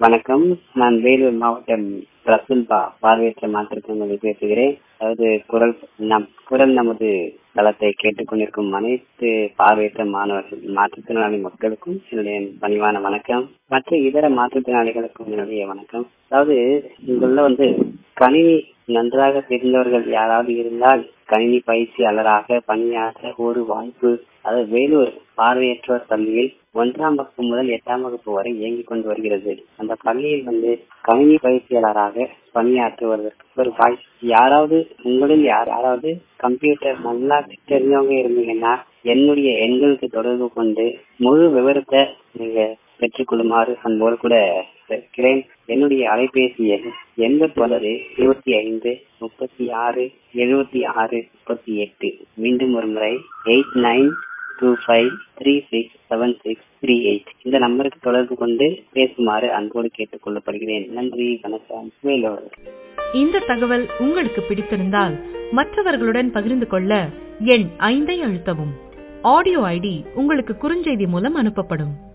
வணக்கம் நான் வேலூர் மாவட்டம் ரசுல்பா பார்வையற்ற மாற்றுத்திறனாளி பேசுகிறேன் அதாவது குரல் நம் குரல் நமது தளத்தை கேட்டுக்கொண்டிருக்கும் அனைத்து பார்வையற்ற மாணவர்கள் மாற்றுத்திறனாளி மக்களுக்கும் என்னுடைய பணிவான வணக்கம் மற்ற இதர மாற்றுத்திறனாளிகளுக்கும் என்னுடைய வணக்கம் அதாவது இங்குள்ள வந்து கணினி நன்றாக தெரிந்தவர்கள் யாராவது இருந்தால் கணினி பயிற்சியாளராக பணியாற்ற ஒரு வாய்ப்பு அதாவது வேலூர் பார்வையற்றோர் பள்ளியில் ஒன்றாம் வகுப்பு முதல் எட்டாம் வகுப்பு வரை இயங்கிக் கொண்டு வருகிறது அந்த பள்ளியில் வந்து கணினி பயிற்சியாளராக பணியாற்றுவதற்கு ஒரு வாய்ப்பு யாராவது உங்களில் யாராவது கம்ப்யூட்டர் நல்லா தெரிஞ்சவங்க இருந்தீங்கன்னா என்னுடைய எண்களுக்கு தொடர்பு கொண்டு முழு விவரத்தை நீங்க பெற்றுக்கொள்ளுமாறு அன்போடு கூட இருக்கிறேன் என்னுடைய அலைபேசி எண் எண்பத்தி ஒன்பது இருபத்தி ஐந்து முப்பத்தி ஆறு எழுபத்தி ஆறு முப்பத்தி எட்டு மீண்டும் ஒரு முறை eight nine two five three six seven six three eight இந்த நம்பருக்கு தொடர்பு கொண்டு பேசுமாறு அன்போடு கேட்டுக் கொள்ளப்படுகிறேன் நன்றி வணக்கம் வேலோடு இந்த தகவல் உங்களுக்கு பிடித்திருந்தால் மற்றவர்களுடன் பகிர்ந்து கொள்ள எண் ஐந்தை அழுத்தவும் ஆடியோ ஐடி உங்களுக்கு குறுஞ்செய்தி மூலம் அனுப்பப்படும்